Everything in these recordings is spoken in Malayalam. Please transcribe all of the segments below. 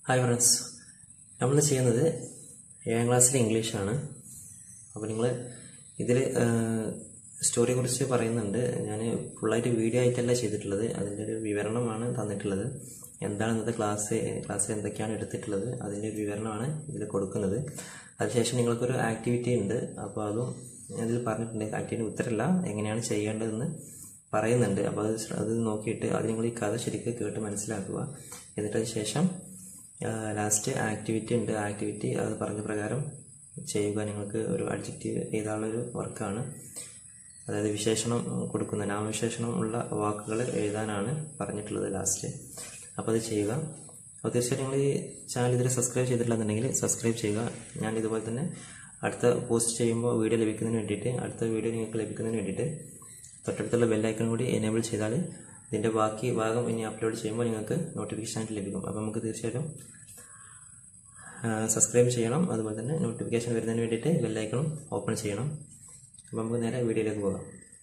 ഹായ് ഫ്രണ്ട്സ് നമ്മൾ ചെയ്യുന്നത് ഏഴാം ക്ലാസ്സിലെ ഇംഗ്ലീഷാണ് അപ്പോൾ നിങ്ങൾ ഇതിൽ സ്റ്റോറിയെ കുറിച്ച് പറയുന്നുണ്ട് ഞാൻ ഫുള്ളായിട്ട് വീഡിയോ ആയിട്ടല്ല ചെയ്തിട്ടുള്ളത് അതിൻ്റെ ഒരു വിവരണമാണ് തന്നിട്ടുള്ളത് എന്താണ് ഇന്നത്തെ ക്ലാസ് ക്ലാസ്സിൽ എന്തൊക്കെയാണ് എടുത്തിട്ടുള്ളത് അതിൻ്റെ ഒരു വിവരണമാണ് ഇതിൽ കൊടുക്കുന്നത് അതിനുശേഷം നിങ്ങൾക്കൊരു ആക്ടിവിറ്റി ഉണ്ട് അപ്പോൾ അതും അതിൽ പറഞ്ഞിട്ടുണ്ട് ആക്ടിവിറ്റി ഉത്തരമല്ല എങ്ങനെയാണ് ചെയ്യേണ്ടതെന്ന് പറയുന്നുണ്ട് അപ്പോൾ അത് ശ്ര- അത് നോക്കിയിട്ട് അത് നിങ്ങൾ ഈ കഥ ശരിക്കും കേട്ട് മനസ്സിലാക്കുക എന്നിട്ട് അതിന് ശേഷം ലാസ്റ്റ് ആക്ടിവിറ്റി ഉണ്ട് ആക്ടിവിറ്റി അത് പറഞ്ഞ പ്രകാരം ചെയ്യുക നിങ്ങൾക്ക് ഒരു അഡ്ജക്റ്റീവ് എഴുതാനുള്ളൊരു വർക്കാണ് അതായത് വിശേഷണം കൊടുക്കുന്ന നാമവിശേഷണം ഉള്ള വാക്കുകൾ എഴുതാനാണ് പറഞ്ഞിട്ടുള്ളത് ലാസ്റ്റ് അപ്പോൾ അത് ചെയ്യുക അപ്പോൾ തീർച്ചയായിട്ടും നിങ്ങൾ ഈ ചാനൽ ഇതിൽ സബ്സ്ക്രൈബ് ചെയ്തിട്ടില്ലെന്നുണ്ടെങ്കിൽ സബ്സ്ക്രൈബ് ചെയ്യുക ഞാൻ ഇതുപോലെ തന്നെ അടുത്ത പോസ്റ്റ് ചെയ്യുമ്പോൾ വീഡിയോ ലഭിക്കുന്നതിന് വേണ്ടിയിട്ട് അടുത്ത വീഡിയോ നിങ്ങൾക്ക് ലഭിക്കുന്നതിന് വേണ്ടിയിട്ട് തൊട്ടടുത്തുള്ള ബെല്ലൈക്കൺ കൂടി എനേബിൾ ചെയ്താൽ ഇതിൻ്റെ ബാക്കി ഭാഗം ഇനി അപ്ലോഡ് ചെയ്യുമ്പോൾ നിങ്ങൾക്ക് നോട്ടിഫിക്കേഷൻ ആയിട്ട് ലഭിക്കും അപ്പോൾ നമുക്ക് തീർച്ചയായിട്ടും സബ്സ്ക്രൈബ് ചെയ്യണം അതുപോലെ തന്നെ നോട്ടിഫിക്കേഷൻ വരുന്നതിന് വേണ്ടിയിട്ട് ബെല്ലൈക്കണും ഓപ്പൺ ചെയ്യണം അപ്പോൾ നമുക്ക് നേരെ വീഡിയോയിലേക്ക് പോകാം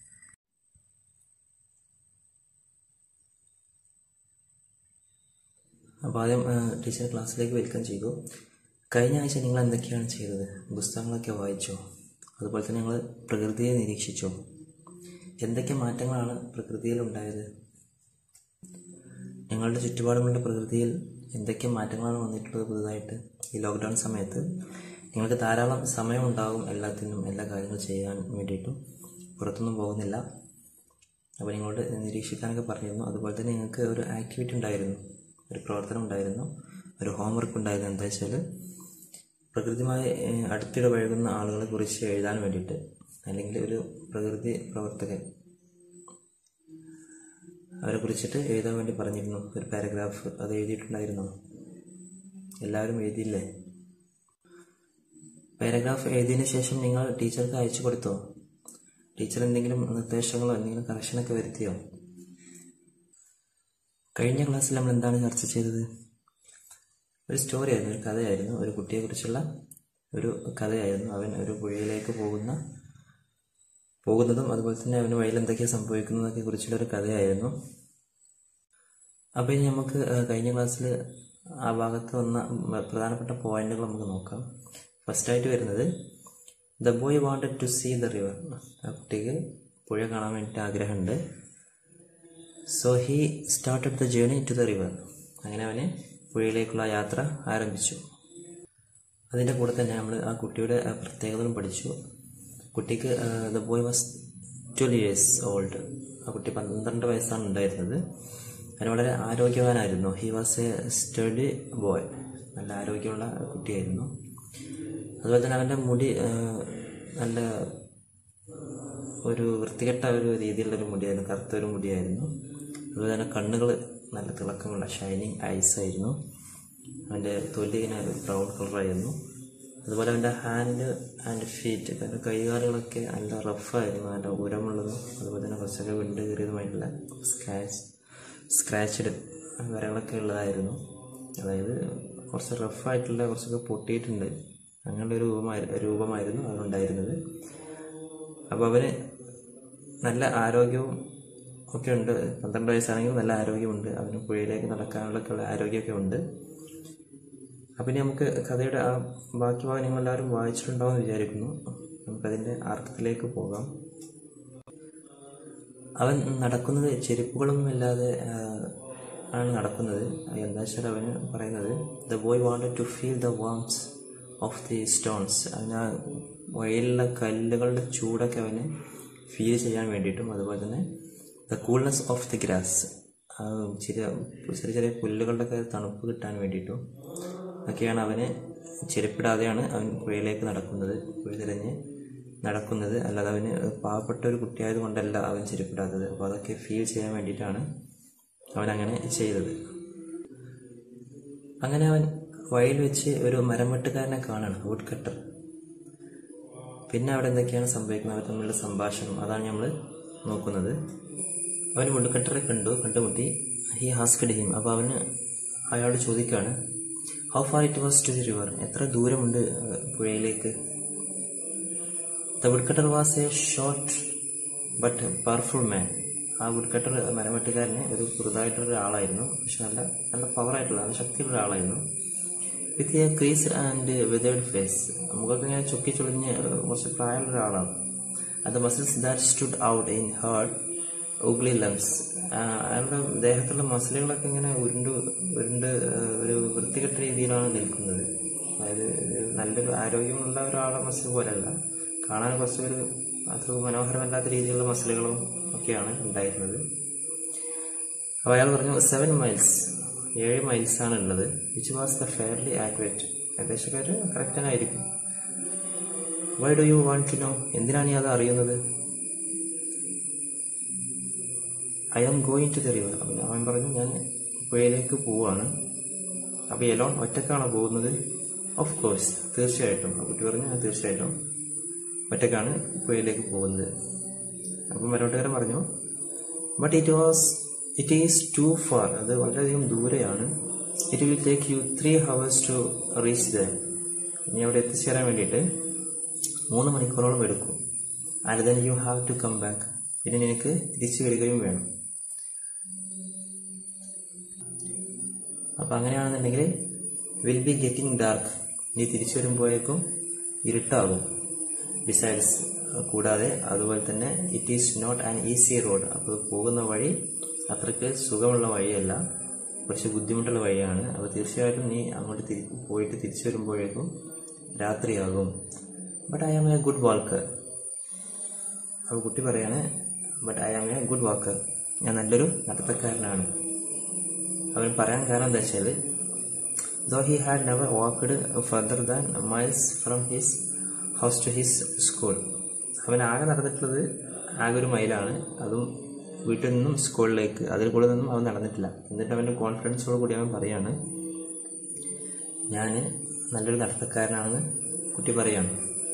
അപ്പോൾ ആദ്യം ടീച്ചർ ക്ലാസ്സിലേക്ക് വെൽക്കം ചെയ്തു കഴിഞ്ഞ ആഴ്ച നിങ്ങൾ എന്തൊക്കെയാണ് ചെയ്തത് പുസ്തകങ്ങളൊക്കെ വായിച്ചോ അതുപോലെ തന്നെ നിങ്ങൾ പ്രകൃതിയെ നിരീക്ഷിച്ചോ എന്തൊക്കെ മാറ്റങ്ങളാണ് പ്രകൃതിയിൽ ഉണ്ടായത് നിങ്ങളുടെ ചുറ്റുപാടുമുള്ള പ്രകൃതിയിൽ എന്തൊക്കെ മാറ്റങ്ങളാണ് വന്നിട്ടുള്ളത് പുതുതായിട്ട് ഈ ലോക്ക്ഡൗൺ സമയത്ത് നിങ്ങൾക്ക് ധാരാളം സമയം ഉണ്ടാകും എല്ലാത്തിനും എല്ലാ കാര്യങ്ങളും ചെയ്യാൻ വേണ്ടിയിട്ടും പുറത്തൊന്നും പോകുന്നില്ല അപ്പോൾ നിങ്ങളോട് നിരീക്ഷിക്കാനൊക്കെ പറഞ്ഞിരുന്നു അതുപോലെ തന്നെ നിങ്ങൾക്ക് ഒരു ആക്ടിവിറ്റി ഉണ്ടായിരുന്നു ഒരു പ്രവർത്തനം ഉണ്ടായിരുന്നു ഒരു ഹോംവർക്ക് ഉണ്ടായിരുന്നു എന്താ വെച്ചാൽ പ്രകൃതിയുമായി ഏഹ്, അടുത്തിടപഴകുന്ന ആളുകളെ കുറിച്ച് എഴുതാൻ വേണ്ടിയിട്ട് അല്ലെങ്കിൽ ഒരു പ്രകൃതി പ്രവർത്തകൻ അവരെ കുറിച്ചിട്ട് എഴുതാൻ വേണ്ടി പറഞ്ഞിരുന്നു ഒരു പാരഗ്രാഫ് അത് എഴുതിയിട്ടുണ്ടായിരുന്നോ എല്ലാവരും എഴുതിയില്ലേ പാരഗ്രാഫ് എഴുതിയതിന് ശേഷം നിങ്ങൾ ടീച്ചർക്ക് അയച്ചു കൊടുത്തോ ടീച്ചർ എന്തെങ്കിലും നിർദ്ദേശങ്ങളോ എന്തെങ്കിലും കറക്ഷനൊക്കെ വരുത്തിയോ കഴിഞ്ഞ ക്ലാസ്സിൽ നമ്മൾ എന്താണ് ചർച്ച ചെയ്തത് ഒരു സ്റ്റോറി ആയിരുന്നു ഒരു കഥയായിരുന്നു ഒരു കുട്ടിയെക്കുറിച്ചുള്ള ഒരു കഥയായിരുന്നു അവൻ ഒരു പുഴയിലേക്ക് പോകുന്ന പോകുന്നതും അതുപോലെ തന്നെ അവന് വഴിയിൽ എന്തൊക്കെയാണ് സംഭവിക്കുന്നതൊക്കെ കുറിച്ചുള്ള ഒരു കഥയായിരുന്നു അപ്പോൾ ഇനി നമുക്ക് ആ, കഴിഞ്ഞ ക്ലാസ്സിൽ ആ ഭാഗത്ത് വന്ന ഉം, പ്രധാനപ്പെട്ട പോയിന്റുകൾ നമുക്ക് നോക്കാം ഫസ്റ്റായിട്ട് വരുന്നത് the boy wanted to see the river ആ കുട്ടിക്ക് പുഴ കാണാൻ വേണ്ടിയിട്ട് ആഗ്രഹമുണ്ട് so he started the journey to the river അങ്ങനെ അവന് പുഴയിലേക്കുള്ള യാത്ര ആരംഭിച്ചു അതിൻ്റെ കൂടെ തന്നെ നമ്മൾ ആ കുട്ടിയുടെ ആ, പ്രത്യേകതകളും പഠിച്ചു കുട്ടിക്ക് the boy was twelve years old ആ കുട്ടി പന്ത്രണ്ട് വയസ്സാണ് ഉണ്ടായിരുന്നത് അവന് വളരെ ആരോഗ്യവാനായിരുന്നു he was a study boy നല്ല ആരോഗ്യമുള്ള കുട്ടിയായിരുന്നു അതുപോലെ തന്നെ അവൻ്റെ മുടി ആ, നല്ല ഒരു വൃത്തികെട്ട ഒരു രീതിയിലുള്ള ഒരു മുടിയായിരുന്നു കറുത്ത ഒരു മുടിയായിരുന്നു അതുപോലെ തന്നെ കണ്ണുകൾ നല്ല തിളക്കമുള്ള ഷൈനിങ് ഐസ് ആയിരുന്നു അവൻ്റെ തൊലി ഇങ്ങനെ ബ്രൗൺ കളറായിരുന്നു അതുപോലെ അവൻ്റെ ഹാൻഡ് ആൻഡ് ഫീറ്റ് അവൻ്റെ കൈകാലുകളൊക്കെ നല്ല റഫായിരുന്നു നല്ല ഉരമുള്ളതും അതുപോലെ തന്നെ കുറച്ചൊക്കെ വിണ്ട് കീറിയതുമായിട്ടുള്ള സ്ക്രാച്ച് സ്ക്രാച്ച്ഡ് വരകളൊക്കെ ഉള്ളതായിരുന്നു അതായത് കുറച്ച് റഫായിട്ടുള്ള കുറച്ചൊക്കെ പൊട്ടിയിട്ടുണ്ട് അങ്ങനെയുള്ള ഒരു രൂപമായി രൂപമായിരുന്നു അവനുണ്ടായിരുന്നത് അപ്പോൾ അവന് നല്ല ആരോഗ്യവും ഒക്കെ ഉണ്ട് പന്ത്രണ്ട് വയസ്സാണെങ്കിലും നല്ല ആരോഗ്യമുണ്ട് അവന് പുഴയിലേക്ക് നടക്കാനുള്ള ഒക്കെ ഉള്ള ആരോഗ്യമൊക്കെ ഉണ്ട് അപ്പം ഇനി നമുക്ക് കഥയുടെ ആ ബാക്കി ഭാഗം നിങ്ങളെല്ലാവരും വായിച്ചിട്ടുണ്ടാവും വിചാരിക്കുന്നു നമുക്കതിൻ്റെ അർത്ഥത്തിലേക്ക് പോകാം അവൻ നടക്കുന്നത് ചെരുപ്പുകളൊന്നും ഇല്ലാതെ ആ, ആണ് നടക്കുന്നത് എന്താ വെച്ചാൽ അവന് പറയുന്നത് the boy wanted to feel the വാംസ് ഓഫ് ദി സ്റ്റോൺസ് അവന് ആ വഴിയിലുള്ള കല്ലുകളുടെ ചൂടൊക്കെ അവന് ഫീൽ ചെയ്യാൻ വേണ്ടിയിട്ടും അതുപോലെ തന്നെ the coolness of the grass ചെറിയ ചെറിയ ചെറിയ പുല്ലുകളുടെ ഒക്കെ തണുപ്പ് കിട്ടാൻ വേണ്ടിയിട്ടും ഒക്കെയാണ് അവന് ചെരുപ്പിടാതെയാണ് അവൻ പുഴയിലേക്ക് നടക്കുന്നത് പുഴ തിരഞ്ഞ് നടക്കുന്നത് അല്ലാതെ അവന് പാവപ്പെട്ട ഒരു കുട്ടിയായത് കൊണ്ടല്ല അവൻ ചെരുപ്പിടാത്തത് അപ്പോൾ അതൊക്കെ ഫീൽ ചെയ്യാൻ വേണ്ടിയിട്ടാണ് അവൻ അങ്ങനെ ചെയ്തത് അങ്ങനെ അവൻ വഴിയിൽ വെച്ച് ഒരു മരം വെട്ടുകാരനെ കാണണം വുഡ് കട്ടർ പിന്നെ അവിടെ എന്തൊക്കെയാണ് സംഭവിക്കുന്നത് അവർ തമ്മിലുള്ള സംഭാഷണം അതാണ് നമ്മൾ നോക്കുന്നത് അവൻ വുഡ് കട്ടറെ കണ്ടു കണ്ടുമുട്ടി ഹി ഹാസ്കഡ് ഹിം അപ്പോൾ അവന് അയാളോട് ചോദിക്കുകയാണ് how far it was to the river എത്ര ദൂരമുണ്ട് ഏഹ്, പുഴയിലേക്ക് the wood cutter was a short but powerful man ആ വുഡ് കട്ടർ മരമെട്ടുകാരന് ഒരു പുതുതായിട്ടുള്ള ഒരാളായിരുന്നു പക്ഷെ നല്ല നല്ല പവറായിട്ടുള്ള നല്ല ശക്തിയുള്ള ഒരാളായിരുന്നു with a crease and withered face മുഖമൊക്കെ ഇങ്ങനെ ചുക്കി ചുളിഞ്ഞ് കുറച്ച് പ്രായമുള്ള ഒരാളാണ് അത് muscles that stood out in hard ugly lumps അയാളുടെ ദേഹത്തുള്ള മസിലുകളൊക്കെ ഇങ്ങനെ ഉരുണ്ട് ഉരുണ്ട് ആ, ഒരു വൃത്തികെട്ട രീതിയിലാണ് നിൽക്കുന്നത് അതായത് ഒരു നല്ലൊരു ആരോഗ്യമുള്ള ഒരാളെ മസിൽ പോലെയല്ല കാണാൻ കുറച്ചൊരു അത്ര മനോഹരമല്ലാത്ത രീതിയിലുള്ള മസിലുകളും ഒക്കെയാണ് ഉണ്ടായിരുന്നത് അപ്പോൾ അയാൾ പറഞ്ഞു സെവൻ മൈൽസ് ഏഴ് മൈൽസ് ആണ് ഉള്ളത് which was the fairly accurate ഏകദേശം ഒരു കറക്റ്റ് തന്നെ ആയിരിക്കും why do you want to know എന്തിനാണ് നീ അത് അറിയുന്നത് I am going to the river അപ്പം അവൻ പറഞ്ഞു ഞാൻ പുഴയിലേക്ക് പോവാണ് അപ്പോൾ എലോൺ ഒറ്റക്കാണോ പോകുന്നത് ഓഫ് കോഴ്സ് തീർച്ചയായിട്ടും ആ കുട്ടി പറഞ്ഞു "ആ, തീർച്ചയായിട്ടും ഒറ്റക്കാണ് പുഴയിലേക്ക് പോകുന്നത് അപ്പം മരോട്ടുകാരൻ പറഞ്ഞു but it was it is too far അത് വളരെയധികം ദൂരെയാണ് it will take you three hours to reach the ഇനി അവിടെ എത്തിച്ചേരാൻ വേണ്ടിയിട്ട് മൂന്ന് മണിക്കൂറോളം എടുക്കും and then you have to come back പിന്നെ നിനക്ക് തിരിച്ചു വരികയും വേണം അപ്പം അങ്ങനെയാണെന്നുണ്ടെങ്കിൽ വിൽ ബി ഗെറ്റിംഗ് ഡാർക്ക് നീ തിരിച്ചു വരുമ്പോഴേക്കും ഇരുട്ടാകും ബിസൈഡ്സ് കൂടാതെ അതുപോലെ തന്നെ it is not an easy road അപ്പോൾ പോകുന്ന വഴി അത്രയ്ക്ക് സുഖമുള്ള വഴിയല്ല കുറച്ച് ബുദ്ധിമുട്ടുള്ള വഴിയാണ് അപ്പോൾ തീർച്ചയായിട്ടും നീ അങ്ങോട്ട് തിരി പോയിട്ട് തിരിച്ചു വരുമ്പോഴേക്കും രാത്രിയാകും but I am a good walker അപ്പോൾ കുട്ടി പറയാണ് but I am a good walker ഞാൻ നല്ലൊരു നടത്തക്കാരനാണ് അവൻ പറയാൻ കാരണം എന്താ വെച്ചാൽ though he had never walked further than miles from his house to his school അവൻ ആകെ നടന്നിട്ടുള്ളത് ആകെ ഒരു മൈലാണ് അതും വീട്ടിൽ നിന്നും സ്കൂളിലേക്ക് അതിൽ കൂടെ നിന്നും അവൻ നടന്നിട്ടില്ല എന്നിട്ട് അവൻ്റെ കോൺഫിഡൻസോട് കൂടി അവൻ പറയാണ് ഞാൻ നല്ലൊരു നടത്തക്കാരനാണെന്ന് കുട്ടി പറയാണ്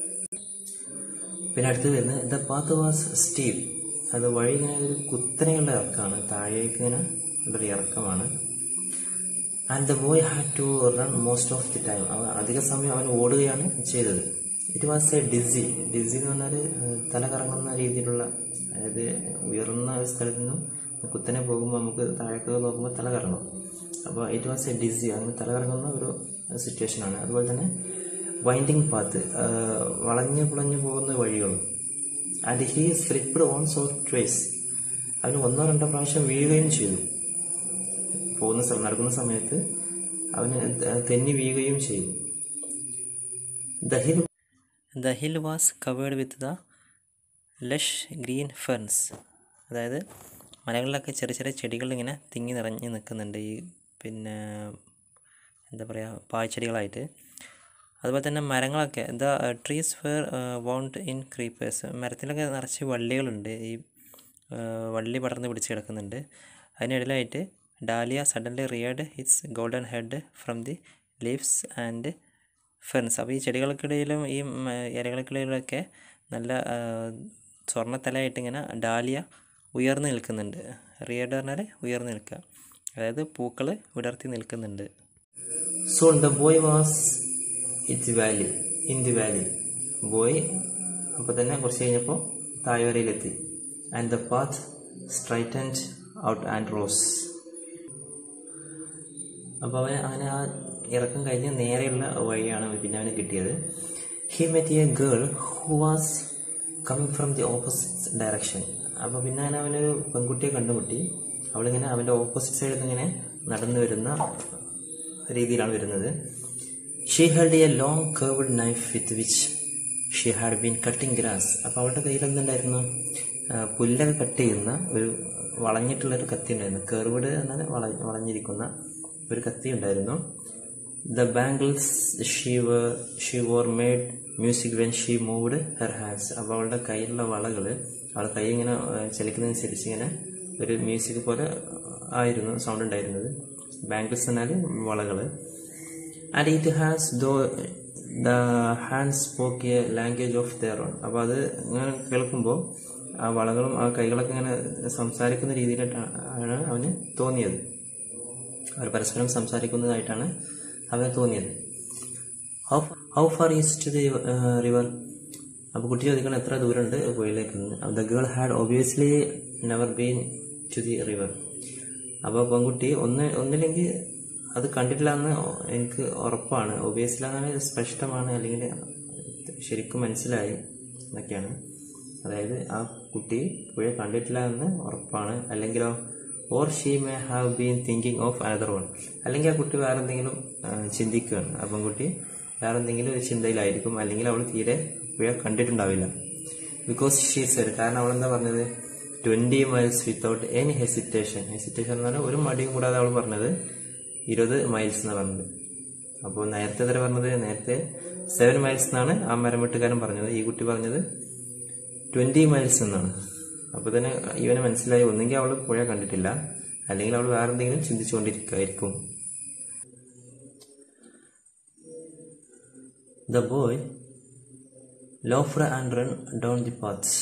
പിന്നെ അടുത്ത് വരുന്നത് ദ പാത്ത് വാസ് സ്റ്റീവ് അത് വഴി ഇങ്ങനെ ഒരു കുത്തനെയുള്ള ഇറക്കമാണ് താഴേക്ക് ഇങ്ങനെ ഉള്ളൊരു ഇറക്കമാണ് and the boy had to run most of the time അവൻ അധിക സമയം അവൻ ഓടുകയാണ് ചെയ്തത് it was a dizzy dizzy എന്ന് പറഞ്ഞാൽ ഏഹ്, തല കറങ്ങുന്ന രീതിയിലുള്ള അതായത് ഉയർന്ന ഒരു സ്ഥലത്ത് നിന്നും കുത്തനെ പോകുമ്പോൾ നമുക്ക് താഴേക്ക് നോക്കുമ്പോൾ തല കറങ്ങും അപ്പോൾ ഇറ്റ് വാസ് എ ഡിസി അങ്ങനെ തല കറങ്ങുന്ന ഒരു സിറ്റുവേഷനാണ് അതുപോലെ തന്നെ വൈൻഡിങ് പാത്ത് വളഞ്ഞു പുളഞ്ഞു പോകുന്ന വഴികളും and he slipped on so twice അവന് ഒന്നോ രണ്ടോ പ്രാവശ്യം വീഴുകയും ചെയ്തു പോകുന്ന സമയം നടക്കുന്ന സമയത്ത് അവന് തെന്നി വീഴുകയും ചെയ്തു the hill the hill was covered with the lush green ferns അതായത് മലകളിലൊക്കെ ചെറിയ ചെറിയ ചെടികൾ ഇങ്ങനെ തിങ്ങി നിറഞ്ഞ് നിൽക്കുന്നുണ്ട് ഈ പിന്നെ എന്താ പറയുക പായ്ച്ചെടികളായിട്ട് അതുപോലെ തന്നെ മരങ്ങളൊക്കെ the trees fair wound in creepers മരത്തിലൊക്കെ നിറച്ച് വള്ളികളുണ്ട് ഈ ആ, വള്ളി പടർന്ന് പിടിച്ച് കിടക്കുന്നുണ്ട് അതിനിടയിലായിട്ട് dahlia suddenly reared its golden head from the leaves and ferns അപ്പോൾ ഈ ചെടികൾക്കിടയിലും ഈ മ, ഇലകൾക്കിടയിലൊക്കെ നല്ല ആ, സ്വർണ്ണത്തലയായിട്ട് ഇങ്ങനെ ഡാലിയ ഉയർന്നു നിൽക്കുന്നുണ്ട് റിയർഡ് പറഞ്ഞാൽ ഉയർന്നു നിൽക്കുക അതായത് പൂക്കൾ വിടർത്തി നിൽക്കുന്നുണ്ട് soon the boy was its valley in the valley boy അപ്പോൾ തന്നെ കുറച്ച് കഴിഞ്ഞപ്പോൾ താഴ്വരയിലെത്തി and the path straightened out and rose അപ്പോൾ അവൻ അങ്ങനെ ആ ഇറക്കം കഴിഞ്ഞ് നേരെയുള്ള വഴിയാണ് പിന്നെ അവന് കിട്ടിയത് he met a girl who was coming from the opposite direction അപ്പോൾ പിന്നെ അങ്ങനെ അവനൊരു പെൺകുട്ടിയെ കണ്ടുമുട്ടി അവളിങ്ങനെ അവൻ്റെ ഓപ്പോസിറ്റ് സൈഡിൽ നിന്ന് ഇങ്ങനെ നടന്നു വരുന്ന രീതിയിലാണ് വരുന്നത് she held a long curved knife with which she had been cutting grass അപ്പോൾ അവളുടെ കയ്യിൽ എന്തുണ്ടായിരുന്നു ആ, പുല്ലൊക്കെ കട്ട് ചെയ്യുന്ന ഒരു വളഞ്ഞിട്ടുള്ളൊരു കത്തി ഉണ്ടായിരുന്നു കേർവ്ഡ് എന്നാൽ വള വളഞ്ഞിരിക്കുന്ന ഒരു കത്തി ഉണ്ടായിരുന്നു the bangles she were she wore made music when she moved her hands അപ്പോൾ അവളുടെ കയ്യിലുള്ള വളകൾ അവളുടെ കൈ ഇങ്ങനെ ആ, ചലിക്കുന്നതനുസരിച്ച് ഇങ്ങനെ ഒരു മ്യൂസിക് പോലെ ആയിരുന്നു സൗണ്ട് ഉണ്ടായിരുന്നത് ബാംഗിൾസ് എന്നാൽ വളകൾ and it has though the hand spoke a language of their own അപ്പോൾ അത് ഇങ്ങനെ കേൾക്കുമ്പോൾ ആ വളകളും ആ കൈകളൊക്കെ ഇങ്ങനെ സംസാരിക്കുന്ന രീതിയിലായിട്ടാണ് അവന് തോന്നിയത് അവർ പരസ്പരം സംസാരിക്കുന്നതായിട്ടാണ് അവന് തോന്നിയത് how how far is to the river അപ്പോൾ കുട്ടി ചോദിക്കണം എത്ര ദൂരമുണ്ട് പുഴയിലേക്ക് the girl had obviously never been to the river അപ്പോൾ പെൺകുട്ടി ഒന്ന് ഒന്നില്ലെങ്കിൽ അത് കണ്ടിട്ടില്ല എന്ന് എനിക്ക് ഉറപ്പാണ് ഒബിയസ്ലി അങ്ങനെ സ്പഷ്ടമാണ് അല്ലെങ്കിൽ ശരിക്കും മനസ്സിലായി എന്നൊക്കെയാണ് അതായത് ആ കുട്ടി പുഴ കണ്ടിട്ടില്ല എന്ന് ഉറപ്പാണ് അല്ലെങ്കിലോ or she may have been thinking of another one അല്ലെങ്കിൽ ആ കുട്ടി വേറെ എന്തെങ്കിലും ആ, ചിന്തിക്കുകയാണ് ആ പെൺകുട്ടി വേറെ എന്തെങ്കിലും ഒരു ചിന്തയിലായിരിക്കും അല്ലെങ്കിൽ അവൾ തീരെ പുഴ കണ്ടിട്ടുണ്ടാവില്ല ബിക്കോസ് ഷീ സെഡ് കാരണം അവൾ എന്താ പറഞ്ഞത് twenty miles without any hesitation hesitation എന്ന് പറഞ്ഞാൽ ഒരു മടിയും കൂടാതെ അവൾ പറഞ്ഞത് ഇരുപത് മൈൽസ് എന്ന് പറഞ്ഞത് അപ്പോൾ നേരത്തെ എത്ര പറഞ്ഞത് നേരത്തെ സെവൻ മൈൽസ് എന്നാണ് ആ മരം വെട്ടുകാരൻ പറഞ്ഞത് ഈ കുട്ടി പറഞ്ഞത് ട്വന്റി മൈൽസ് എന്നാണ് അപ്പോൾ തന്നെ ഇവനെ മനസ്സിലായി ഒന്നെങ്കിൽ അവൾ പുഴ കണ്ടിട്ടില്ല അല്ലെങ്കിൽ അവൾ വേറെ എന്തെങ്കിലും ചിന്തിച്ചുകൊണ്ടിരിക്കുമായിരിക്കും ദ ബോയ് ലോഫ്ര and run down the paths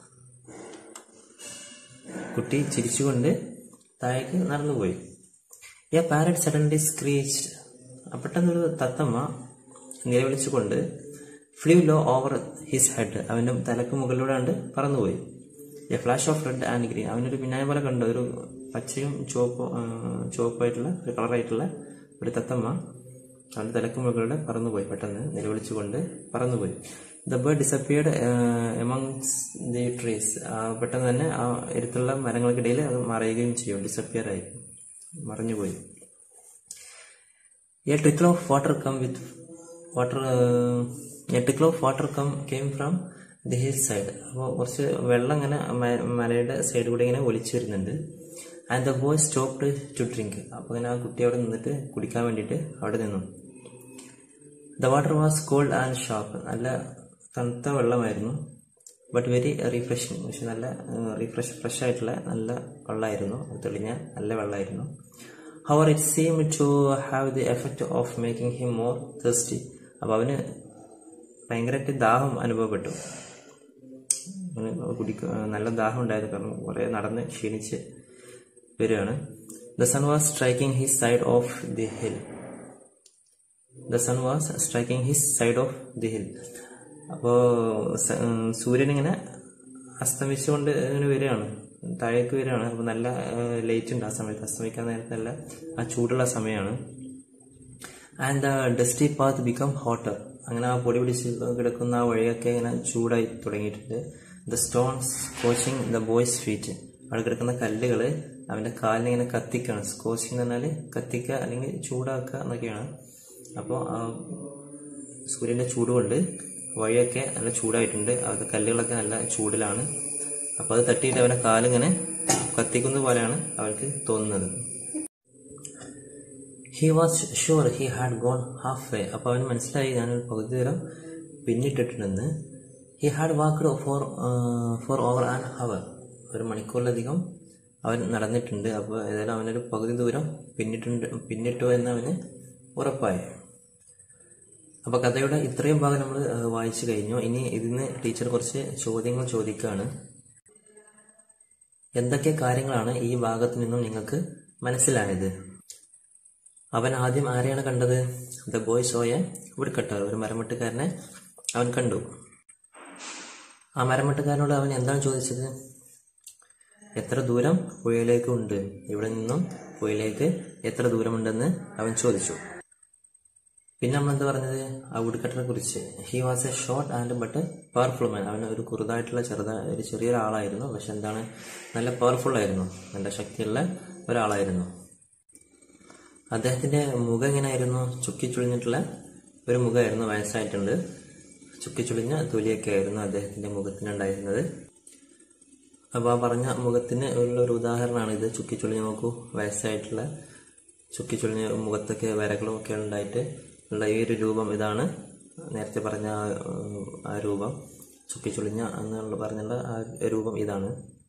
കുട്ടി ചിരിച്ചുകൊണ്ട് താഴേക്ക് നടന്നുപോയി എ പാരറ്റ് സഡൻലി സ്ക്രീച്ച് പെട്ടെന്നൊരു തത്തമ്മ നിലവിളിച്ചുകൊണ്ട് flew low over his head അവന്റെ തലക്ക് മുകളിലൂടെ കണ്ട് പറന്നുപോയി a flash of red and green അവനൊരു പിന്നായ പോലെ കണ്ടു ഒരു പച്ചയും ചുവപ്പും ആ, ചുവപ്പായിട്ടുള്ള ഒരു കളറായിട്ടുള്ള ഒരു തത്തമ്മ അവന്റെ തലക്ക് മുകളിലൂടെ പറന്നുപോയി പെട്ടെന്ന് നിലവിളിച്ചുകൊണ്ട് പറന്നുപോയി the bird disappeared amongst the trees പെട്ടെന്ന് തന്നെ ആ എടുത്തുള്ള മരങ്ങൾക്കിടയിൽ അത് മറയുകയും ചെയ്യും ഡിസപ്പിയർ ആയി മറഞ്ഞുപോയി a trickle of water come with water uh, a trickle of water come came from the hillside അപ്പോൾ കുറച്ച് വെള്ളം ഇങ്ങനെ മ- മലയുടെ സൈഡ് കൂടെ ഇങ്ങനെ ഒലിച്ചു വരുന്നുണ്ട് and the boy stopped to drink അപ്പോൾ ഇങ്ങനെ ആ കുട്ടി അവിടെ നിന്നിട്ട് കുടിക്കാൻ വേണ്ടിയിട്ട് അവിടെ നിന്നു the water was cold and sharp നല്ല തണുത്ത വെള്ളമായിരുന്നു ബട്ട് വെരി റീഫ്രഷിങ് പക്ഷെ നല്ല റീഫ്രഷ് ഫ്രഷ് ആയിട്ടുള്ള നല്ല വെള്ളമായിരുന്നു അത് തെളിഞ്ഞ നല്ല വെള്ളമായിരുന്നു however it seem to have the effect of making him more thirsty അപ്പോൾ അവന് ഭയങ്കരമായിട്ട് ദാഹം അനുഭവപ്പെട്ടു അവന് കുടിക്ക നല്ല ദാഹം ഉണ്ടായത് കാരണം കുറേ നടന്ന് ക്ഷീണിച്ച് വരികയാണ് the sun was striking his side of the hill the sun was striking his side of the hill അപ്പോൾ സൂര്യൻ ഇങ്ങനെ അസ്തമിച്ചുകൊണ്ട് ഇങ്ങനെ വരികയാണ് താഴേക്ക് വരികയാണ് അപ്പോൾ നല്ല ലൈറ്റ് ഉണ്ട് ആ സമയത്ത് അസ്തമിക്കാൻ നേരത്തെ നല്ല ആ ചൂടുള്ള സമയമാണ് and the dusty path become hotter അങ്ങനെ ആ പൊടി പിടിച്ച് കിടക്കുന്ന ആ വഴിയൊക്കെ ഇങ്ങനെ ചൂടായി തുടങ്ങിയിട്ടുണ്ട് the stones scorching the boy's feet അവിടെ കിടക്കുന്ന കല്ലുകൾ അവന്റെ കാലിനെ ഇങ്ങനെ കത്തിക്കാണ് സ്കോച്ചിങ് എന്ന് പറഞ്ഞാൽ കത്തിക്കുക അല്ലെങ്കിൽ ചൂടാക്കുക എന്നൊക്കെയാണ് അപ്പോൾ ആ സൂര്യന്റെ ചൂട് കൊണ്ട് വഴിയൊക്കെ നല്ല ചൂടായിട്ടുണ്ട് അത് കല്ലുകളൊക്കെ നല്ല ചൂടിലാണ് അപ്പോൾ അത് തട്ടിയിട്ട് അവന്റെ കാലിങ്ങനെ കത്തിക്കുന്ന പോലെയാണ് അവർക്ക് തോന്നുന്നത് he was sure he had gone half way അപ്പോൾ അവന് മനസ്സിലായി ഞാനൊരു പകുതി ദൂരം പിന്നിട്ടിട്ടുണ്ടെന്ന് he had walked for for over an hour ഒരു മണിക്കൂറിലധികം അവൻ നടന്നിട്ടുണ്ട് അപ്പോൾ ഏതായാലും അവനൊരു പകുതി ദൂരം പിന്നിട്ടുണ്ട് പിന്നിട്ടു എന്ന് അവന് ഉറപ്പായി അപ്പോൾ കഥയുടെ ഇത്രയും ഭാഗം നമ്മൾ വായിച്ചു കഴിഞ്ഞു ഇനി ഇതിന് ടീച്ചർ കുറച്ച് ചോദ്യങ്ങൾ ചോദിക്കുകയാണ് എന്തൊക്കെ കാര്യങ്ങളാണ് ഈ ഭാഗത്ത് നിന്നും നിങ്ങൾക്ക് മനസ്സിലായത് അവൻ ആദ്യം ആരെയാണ് കണ്ടത് ദ ബോയ് സോയ വിടുക്കട്ടർ ഒരു മരമെട്ടുകാരനെ അവൻ കണ്ടു ആ മരമെട്ടുകാരനോട് അവൻ എന്താണ് ചോദിച്ചത് എത്ര ദൂരം പുഴയിലേക്ക് ഉണ്ട് ഇവിടെ നിന്നും പുഴയിലേക്ക് എത്ര ദൂരമുണ്ടെന്ന് അവൻ ചോദിച്ചു പിന്നെ നമ്മൾ എന്താ പറഞ്ഞത് ആ വുഡ്കട്ടറെ കുറിച്ച് he was a short and but powerful man അവൻ ഒരു കുറുതായിട്ടുള്ള ചെറുത ഒരു ചെറിയൊരാളായിരുന്നു പക്ഷെ എന്താണ് നല്ല പവർഫുൾ ആയിരുന്നു നല്ല ശക്തിയുള്ള ഒരാളായിരുന്നു അദ്ദേഹത്തിന്റെ മുഖം എങ്ങനെയായിരുന്നു ചുക്കിച്ചുളിഞ്ഞിട്ടുള്ള ഒരു മുഖമായിരുന്നു വയസ്സായിട്ടുണ്ട് ചുക്കിച്ചുളിഞ്ഞ തൊലിയൊക്കെ ആയിരുന്നു അദ്ദേഹത്തിന്റെ മുഖത്തിനുണ്ടായിരുന്നത് അപ്പോൾ ആ പറഞ്ഞ മുഖത്തിന് ഉള്ള ഒരു ഉദാഹരണമാണ് ഇത് ചുക്കിച്ചുളിഞ്ഞ് നോക്കൂ വയസ്സായിട്ടുള്ള ചുക്കിച്ചുളിഞ്ഞ മുഖത്തൊക്കെ വരകളും ഒക്കെ ഉണ്ടായിട്ട് ഉള്ള ഈ ഒരു രൂപം ഇതാണ് നേരത്തെ പറഞ്ഞ ആ, ആ രൂപം ചുക്കിച്ചുളിഞ്ഞ എന്നുള്ള പറഞ്ഞുള്ള ആ രൂപം ഇതാണ്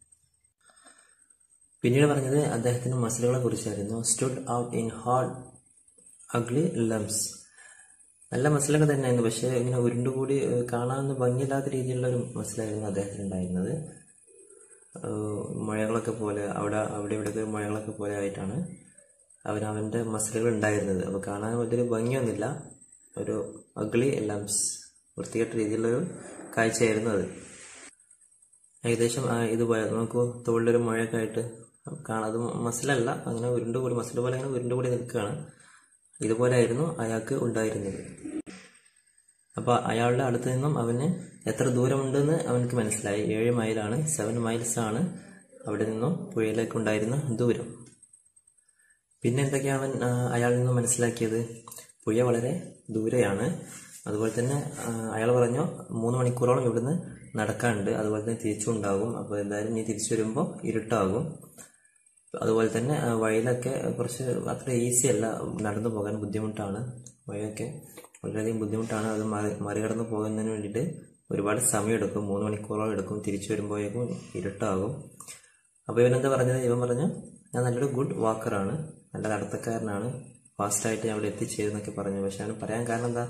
പിന്നീട് പറഞ്ഞത് അദ്ദേഹത്തിന്റെ മസിലുകളെ കുറിച്ചായിരുന്നു stood out in hard ugly lumps നല്ല മസിലൊക്കെ തന്നെയായിരുന്നു പക്ഷെ ഇങ്ങനെ ഉരുണ്ടുകൂടി ഏഹ്, കാണാൻ ഭംഗിയില്ലാത്ത രീതിയിലുള്ള ഒരു മസിലായിരുന്നു അദ്ദേഹത്തിന് ഉണ്ടായിരുന്നത് ഏഹ്, മുഴകളൊക്കെ പോലെ അവിടെ അവിടെ ഇവിടെയൊക്കെ മുഴകളൊക്കെ പോലെ ആയിട്ടാണ് അവൻ അവന്റെ മസിലുകൾ ഉണ്ടായിരുന്നത് അപ്പോൾ കാണാൻ വലിയൊരു ഭംഗിയൊന്നുമില്ല ഒരു അഗ്ലി ലംസ് വൃത്തികെട്ട രീതിയിലുള്ളൊരു കാഴ്ചയായിരുന്നു അത് ഏകദേശം ആ, ഇതുപോലെ നോക്കൂ തോളിലൊരു മുഴയൊക്കെ ആയിട്ട് കാണാം അത് മസിലല്ല അങ്ങനെ ഉരുണ്ടുകൂടി മസിൽ പോലെ അങ്ങനെ ഉരുണ്ടുകൂടി നിൽക്കുകയാണ് ഇതുപോലെയായിരുന്നു അയാൾക്ക് ഉണ്ടായിരുന്നത് അപ്പോൾ അയാളുടെ അടുത്ത് നിന്നും അവന് എത്ര ദൂരമുണ്ടെന്ന് അവനക്ക് മനസ്സിലായി ഏഴ് മൈലാണ് സെവൻ മൈൽസ് ആണ് അവിടെ നിന്നും പുഴയിലേക്ക് ഉണ്ടായിരുന്ന ദൂരം പിന്നെ എന്തൊക്കെയാണ് അവൻ ആ, അയാളിൽ നിന്നും മനസ്സിലാക്കിയത് പുഴ വളരെ ദൂരെയാണ് അതുപോലെ തന്നെ ആ, അയാൾ പറഞ്ഞു മൂന്ന് മണിക്കൂറോളം ഇവിടുന്ന് നടക്കാനുണ്ട് അതുപോലെ തന്നെ തിരിച്ചും ഉണ്ടാകും അപ്പോൾ എന്തായാലും നീ തിരിച്ചു വരുമ്പോൾ ഇരുട്ടാകും അതുപോലെ തന്നെ ആ, വഴിയിലൊക്കെ കുറച്ച് അത്ര ഈസി അല്ല നടന്നു പോകാൻ ബുദ്ധിമുട്ടാണ് വഴിയൊക്കെ വളരെയധികം ബുദ്ധിമുട്ടാണ് അത് മറി മറികടന്ന് പോകുന്നതിന് വേണ്ടിയിട്ട് ഒരുപാട് സമയമെടുക്കും മൂന്ന് മണിക്കൂറോളം എടുക്കും തിരിച്ചു വരുമ്പോഴേക്കും ഇരുട്ടാകും അപ്പോൾ ഇവനെന്താ പറഞ്ഞത് ഇവൻ പറഞ്ഞു ഞാൻ നല്ലൊരു ഗുഡ് വാക്കറാണ് നല്ല നടത്തക്കാരനാണ് ഫാസ്റ്റായിട്ട് ഞാൻ അവിടെ എത്തിച്ചേരുന്നൊക്കെ പറഞ്ഞു പക്ഷെ അവന് പറയാൻ കാരണം എന്താ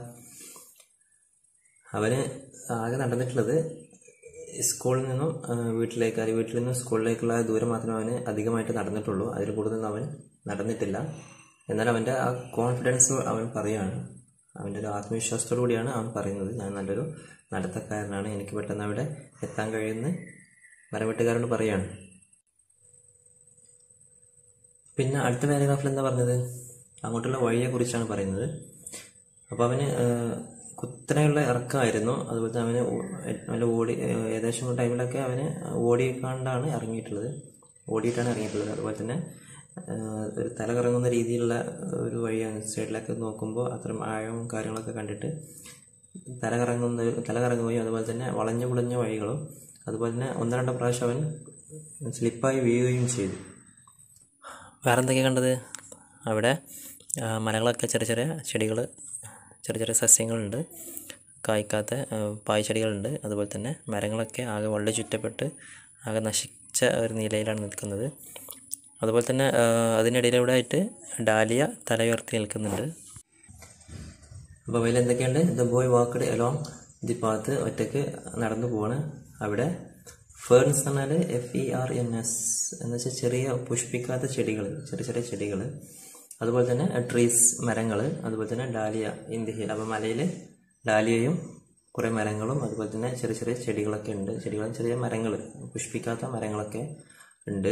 അവന് ആകെ നടന്നിട്ടുള്ളത് സ്കൂളിൽ നിന്നും ആ, വീട്ടിലേക്ക് അല്ലെങ്കിൽ വീട്ടിൽ നിന്നും സ്കൂളിലേക്കുള്ള ദൂരം മാത്രമേ അവന് അധികമായിട്ട് നടന്നിട്ടുള്ളൂ അതിൽ കൂടുതൽ അവൻ നടന്നിട്ടില്ല എന്നാൽ അവൻ്റെ ആ കോൺഫിഡൻസ് അവൻ പറയാണ് അവൻ്റെ ഒരു ആത്മവിശ്വാസത്തോടു കൂടിയാണ് അവൻ പറയുന്നത് ഞാൻ നല്ലൊരു നടത്തക്കാരനാണ് എനിക്ക് പെട്ടെന്ന് അവിടെ എത്താൻ കഴിയുന്ന മരവെട്ടുകാരനോട് പറയാണ് പിന്നെ അടുത്ത പാരഗ്രാഫിൽ എന്താ പറഞ്ഞത് അങ്ങോട്ടുള്ള വഴിയെ കുറിച്ചാണ് പറയുന്നത് അപ്പോൾ അവന് ആ, കുത്തനെയുള്ള ഇറക്കമായിരുന്നു അതുപോലെ തന്നെ അവന് ഓ- നല്ല ഓടി ആ, ഏകദേശം ടൈമിലൊക്കെ അവന് ഓടിക്കാണ്ടാണ് ഇറങ്ങിയിട്ടുള്ളത് ഓടിയിട്ടാണ് ഇറങ്ങിയിട്ടുള്ളത് അതുപോലെ തന്നെ ആ, ഒരു തല കറങ്ങുന്ന രീതിയിലുള്ള ഒരു വഴിയാണ് സൈഡിലൊക്കെ നോക്കുമ്പോൾ അത്തരം ആഴവും കാര്യങ്ങളൊക്കെ കണ്ടിട്ട് തല കറങ്ങുന്ന തല കറങ്ങുകയും അതുപോലെ തന്നെ വളഞ്ഞു പുളഞ്ഞ വഴികളും അതുപോലെ തന്നെ ഒന്ന് രണ്ട് പ്രാവശ്യം അവൻ സ്ലിപ്പായി വീഴുകയും ചെയ്തു വേറെ എന്തൊക്കെയാണ് കണ്ടത് അവിടെ ആ, മരങ്ങളൊക്കെ ചെറിയ ചെറിയ ചെടികൾ ചെറിയ ചെറിയ സസ്യങ്ങളുണ്ട് കായ്ക്കാത്ത ആ, പായ്ച്ചെടികളുണ്ട് അതുപോലെ തന്നെ മരങ്ങളൊക്കെ ആകെ വള്ളി ചുറ്റപ്പെട്ട് ആകെ നശിച്ച ഒരു നിലയിലാണ് നിൽക്കുന്നത് അതുപോലെ തന്നെ ആ, അതിനിടയിലൂടെ ആയിട്ട് ഡാലിയ തല ഉയർത്തി നിൽക്കുന്നുണ്ട് അപ്പോൾ അതിൽ എന്തൊക്കെയുണ്ട് the boy walked along the path ഒറ്റയ്ക്ക് നടന്നു പോവാണ് അവിടെ ഫേൺസ് എന്ന് പറഞ്ഞാൽ F E R N S എന്ന് വെച്ചാൽ ചെറിയ പുഷ്പിക്കാത്ത ചെടികൾ ചെറിയ ചെറിയ ചെടികൾ അതുപോലെ തന്നെ ട്രീസ് മരങ്ങൾ അതുപോലെ തന്നെ ഡാലിയ ഇൻ ദി ഹിൽ അപ്പോൾ മലയിൽ ഡാലിയയും കുറേ മരങ്ങളും അതുപോലെ തന്നെ ചെറിയ ചെറിയ ചെടികളൊക്കെ ഉണ്ട് ചെടികളും ചെറിയ മരങ്ങൾ പുഷ്പിക്കാത്ത മരങ്ങളൊക്കെ ഉണ്ട്